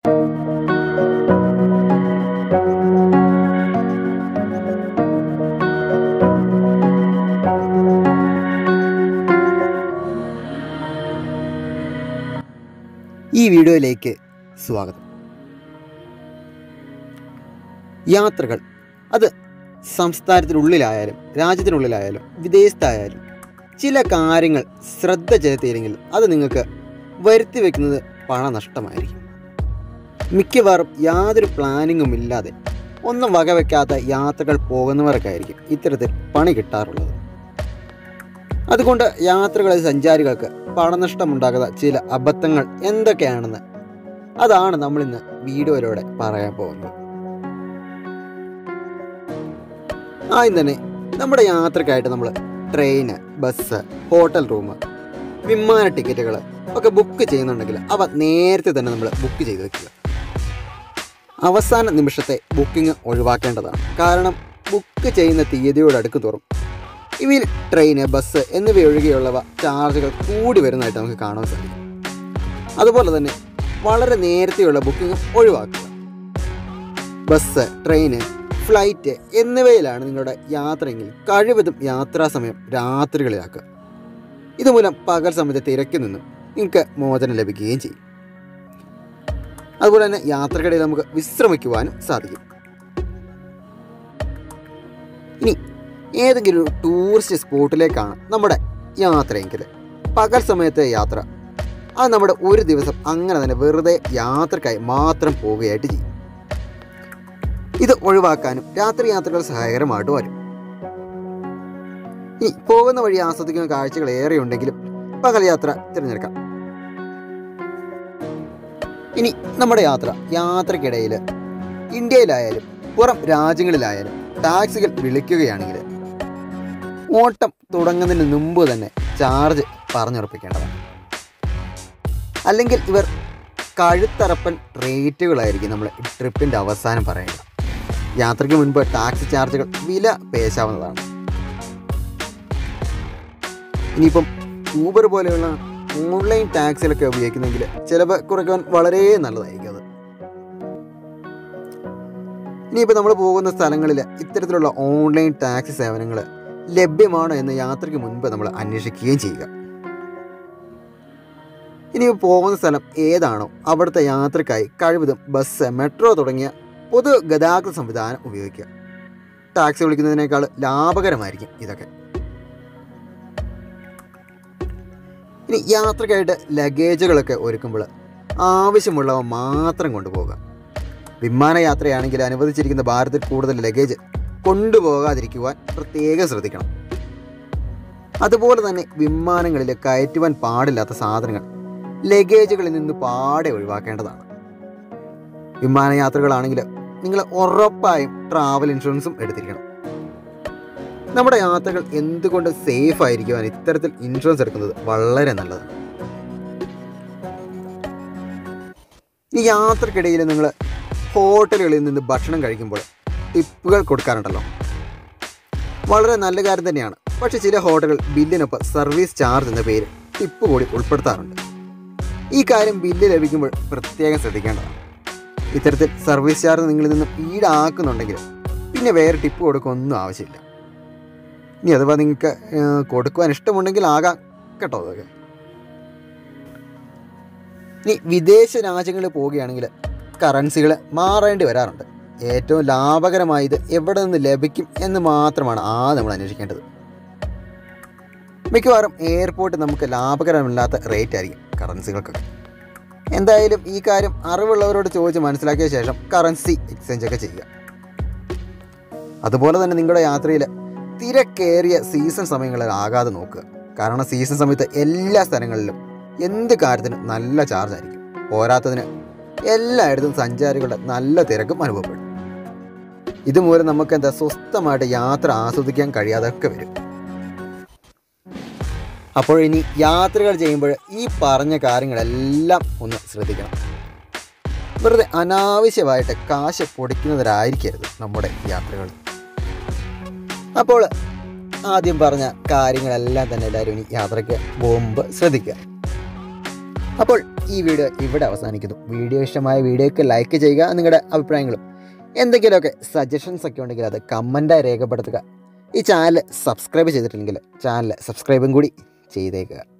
ഈ വീഡിയോയിലേക്ക് സ്വാഗതം യാത്രകൾ അത് സംസ്ഥാനത്തിനുള്ളിലായാലും രാജ്യത്തിനുള്ളിലായാലും വിദേശത്തായാലും ചില കാര്യങ്ങൾ ശ്രദ്ധ ചെലുത്തിയില്ലെങ്കിൽ അത് നിങ്ങൾക്ക് വരുത്തി വെക്കുന്നത് പണനഷ്ടമായിരിക്കും മിക്കവാറും യാതൊരു പ്ലാനിങ്ങും ഇല്ലാതെ ഒന്നും വകവെക്കാത്ത യാത്രകൾ പോകുന്നവർക്കായിരിക്കും ഇത്തരത്തിൽ പണി കിട്ടാറുള്ളത് അതുകൊണ്ട് യാത്രകളിൽ സഞ്ചാരികൾക്ക് പണനഷ്ടമുണ്ടാകുന്ന ചില അബദ്ധങ്ങൾ എന്തൊക്കെയാണെന്ന് അതാണ് നമ്മൾ ഇന്ന് വീഡിയോയിലൂടെ പറയാൻ പോകുന്നത് ആദ്യം തന്നെ നമ്മുടെ യാത്രക്കായിട്ട് നമ്മൾ ട്രെയിന് ബസ് ഹോട്ടൽ റൂം വിമാന ടിക്കറ്റുകൾ ഒക്കെ ബുക്ക് ചെയ്യുന്നുണ്ടെങ്കിൽ അവ നേരത്തെ തന്നെ നമ്മൾ ബുക്ക് ചെയ്ത് വെക്കുക അവസാന നിമിഷത്തെ ബുക്കിംഗ് ഒഴിവാക്കേണ്ടതാണ് കാരണം ബുക്ക് ചെയ്യുന്ന തീയതിയോട് അടുക്ക് തോറും ഇവയിൽ ട്രെയിന് ബസ് എന്നിവയൊഴികെയുള്ളവ ചാർജുകൾ കൂടി വരുന്നതായിട്ട് നമുക്ക് കാണാൻ സാധിക്കും അതുപോലെ തന്നെ വളരെ നേരത്തെയുള്ള ബുക്കിംഗ് ഒഴിവാക്കുക ബസ് ട്രെയിന് ഫ്ലൈറ്റ് എന്നിവയിലാണ് നിങ്ങളുടെ യാത്രയെങ്കിൽ കഴിവതും യാത്രാ സമയം രാത്രികളിലാക്കുക ഇതുമൂലം പകൽ സമയത്ത് തിരക്കിൽ നിന്നും നിങ്ങൾക്ക് മോചനം ലഭിക്കുകയും ചെയ്യും അതുപോലെ തന്നെ യാത്രക്കിടയിൽ നമുക്ക് വിശ്രമിക്കുവാനും സാധിക്കും ഇനി ഏതെങ്കിലും ഒരു ടൂറിസ്റ്റ് സ്പോട്ടിലേക്കാണ് നമ്മുടെ യാത്രയെങ്കിൽ പകൽ സമയത്തെ യാത്ര അത് നമ്മുടെ ഒരു ദിവസം അങ്ങനെ തന്നെ വെറുതെ യാത്രക്കായി മാത്രം പോവുകയായിട്ട് ചെയ്യും ഇത് ഒഴിവാക്കാനും രാത്രി യാത്രകൾ സഹായകരമായിട്ട് വരും ഈ പോകുന്ന വഴി ആസ്വദിക്കുന്ന കാഴ്ചകൾ ഏറെ ഉണ്ടെങ്കിലും പകൽ യാത്ര തിരഞ്ഞെടുക്കാം ഇനി നമ്മുടെ യാത്ര യാത്രക്കിടയിൽ ഇന്ത്യയിലായാലും പുറം രാജ്യങ്ങളിലായാലും ടാക്സികൾ വിളിക്കുകയാണെങ്കിൽ ഓട്ടം തുടങ്ങുന്നതിന് മുമ്പ് തന്നെ ചാർജ് പറഞ്ഞുറപ്പിക്കേണ്ടതാണ് അല്ലെങ്കിൽ ഇവർ കഴുത്തറപ്പൻ റേറ്റുകളായിരിക്കും നമ്മൾ ഈ ട്രിപ്പിൻ്റെ അവസാനം പറയേണ്ടത് യാത്രയ്ക്ക് മുൻപ് ടാക്സി ചാർജുകൾ വില പേശാവുന്നതാണ് ഇനിയിപ്പം ഊബർ പോലെയുള്ള ഓൺലൈൻ ടാക്സികളൊക്കെ ഉപയോഗിക്കുന്നെങ്കിൽ ചിലവ് കുറയ്ക്കാൻ വളരെ നല്ലതായിരിക്കും അത് ഇനിയിപ്പോൾ നമ്മൾ പോകുന്ന സ്ഥലങ്ങളിൽ ഇത്തരത്തിലുള്ള ഓൺലൈൻ ടാക്സി സേവനങ്ങൾ ലഭ്യമാണോ എന്ന് യാത്രയ്ക്ക് മുൻപ് നമ്മൾ അന്വേഷിക്കുകയും ചെയ്യുക ഇനി പോകുന്ന സ്ഥലം ഏതാണോ അവിടുത്തെ യാത്രക്കായി കഴിവതും ബസ് മെട്രോ തുടങ്ങിയ പൊതു ഗതാഗത സംവിധാനം ഉപയോഗിക്കുക ടാക്സി വിളിക്കുന്നതിനേക്കാൾ ലാഭകരമായിരിക്കും ഇതൊക്കെ ഇനി യാത്രക്കായിട്ട് ലഗേജുകളൊക്കെ ഒരുക്കുമ്പോൾ ആവശ്യമുള്ളവ മാത്രം കൊണ്ടുപോകുക വിമാനയാത്രയാണെങ്കിൽ അനുവദിച്ചിരിക്കുന്ന ഭാരത്തിൽ കൂടുതൽ ലഗേജ് കൊണ്ടുപോകാതിരിക്കുവാൻ പ്രത്യേകം ശ്രദ്ധിക്കണം അതുപോലെ തന്നെ വിമാനങ്ങളിൽ കയറ്റുവാൻ പാടില്ലാത്ത സാധനങ്ങൾ ലഗേജുകളിൽ നിന്ന് പാടെ ഒഴിവാക്കേണ്ടതാണ് വിമാനയാത്രകളാണെങ്കിൽ നിങ്ങൾ ഉറപ്പായും ട്രാവൽ ഇൻഷുറൻസും എടുത്തിരിക്കണം നമ്മുടെ യാത്രകൾ എന്തുകൊണ്ട് സേഫ് ആയിരിക്കുവാൻ ഇത്തരത്തിൽ ഇൻഷുറൻസ് എടുക്കുന്നത് വളരെ നല്ലതാണ് ഈ യാത്രക്കിടയിൽ നിങ്ങൾ ഹോട്ടലുകളിൽ നിന്ന് ഭക്ഷണം കഴിക്കുമ്പോൾ ടിപ്പുകൾ കൊടുക്കാറുണ്ടല്ലോ വളരെ നല്ല കാര്യം തന്നെയാണ് പക്ഷേ ചില ഹോട്ടലുകൾ ബില്ലിനൊപ്പം സർവീസ് ചാർജ് എന്ന പേര് ടിപ്പ് കൂടി ഉൾപ്പെടുത്താറുണ്ട് ഈ കാര്യം ബില്ല് ലഭിക്കുമ്പോൾ പ്രത്യേകം ശ്രദ്ധിക്കേണ്ടതാണ് ഇത്തരത്തിൽ സർവീസ് ചാർജ് നിങ്ങളിൽ നിന്ന് ഈടാക്കുന്നുണ്ടെങ്കിൽ പിന്നെ വേറെ ടിപ്പ് കൊടുക്കൊന്നും ആവശ്യമില്ല ഇനി അഥവാ നിങ്ങൾക്ക് ഏഹ്, കൊടുക്കുവാൻ ഇഷ്ടമുണ്ടെങ്കിൽ ആകാം കേട്ടോ അതൊക്കെ ഇനി വിദേശ രാജ്യങ്ങളിൽ പോവുകയാണെങ്കിൽ കറൻസികൾ മാറേണ്ടി വരാറുണ്ട് ഏറ്റവും ലാഭകരമായത് എവിടെ നിന്ന് ലഭിക്കും എന്ന് മാത്രമാണ് ആദ്യം നമ്മൾ അന്വേഷിക്കേണ്ടത് മിക്കവാറും എയർപോർട്ട് നമുക്ക് ലാഭകരമല്ലാത്ത റേറ്റ് ആയിരിക്കും കറൻസികൾക്കൊക്കെ എന്തായാലും ഈ കാര്യം അറിവുള്ളവരോട് ചോദിച്ച് മനസ്സിലാക്കിയ ശേഷം കറൻസി എക്സ്ചേഞ്ച് ഒക്കെ ചെയ്യുക അതുപോലെ തന്നെ നിങ്ങളുടെ യാത്രയിൽ തിരക്കേറിയ സീസൺ സമയങ്ങളിൽ ആകാതെ നോക്കുക കാരണം സീസൺ സമയത്ത് എല്ലാ സ്ഥലങ്ങളിലും എന്ത് കാര്യത്തിനും നല്ല ചാർജ് ആയിരിക്കും പോരാത്തതിന് എല്ലായിടത്തും സഞ്ചാരികളുടെ നല്ല തിരക്കും അനുഭവപ്പെടും ഇതുമൂലം നമുക്ക് എന്താ സ്വസ്ഥമായിട്ട് യാത്ര ആസ്വദിക്കാൻ കഴിയാതൊക്കെ വരും അപ്പോൾ ഇനി യാത്രകൾ ചെയ്യുമ്പോൾ ഈ പറഞ്ഞ കാര്യങ്ങളെല്ലാം ഒന്ന് ശ്രദ്ധിക്കണം വെറുതെ അനാവശ്യമായിട്ട് കാശ് പൊടിക്കുന്നവരായിരിക്കരുത് നമ്മുടെ യാത്രകൾ അപ്പോൾ ആദ്യം പറഞ്ഞ കാര്യങ്ങളെല്ലാം തന്നെ എല്ലാവരും ഇനി യാത്രയ്ക്ക് പോകുമ്പോൾ ശ്രദ്ധിക്കുക അപ്പോൾ ഈ വീഡിയോ ഇവിടെ അവസാനിക്കുന്നു വീഡിയോ ഇഷ്ടമായ വീഡിയോയ്ക്ക് ലൈക്ക് ചെയ്യുക നിങ്ങളുടെ അഭിപ്രായങ്ങളും എന്തെങ്കിലുമൊക്കെ സജഷൻസ് ഒക്കെ ഉണ്ടെങ്കിൽ അത് കമൻറ്റായി രേഖപ്പെടുത്തുക ഈ ചാനൽ സബ്സ്ക്രൈബ് ചെയ്തിട്ടില്ലെങ്കിൽ ചാനൽ സബ്സ്ക്രൈബും കൂടി ചെയ്തേക്കുക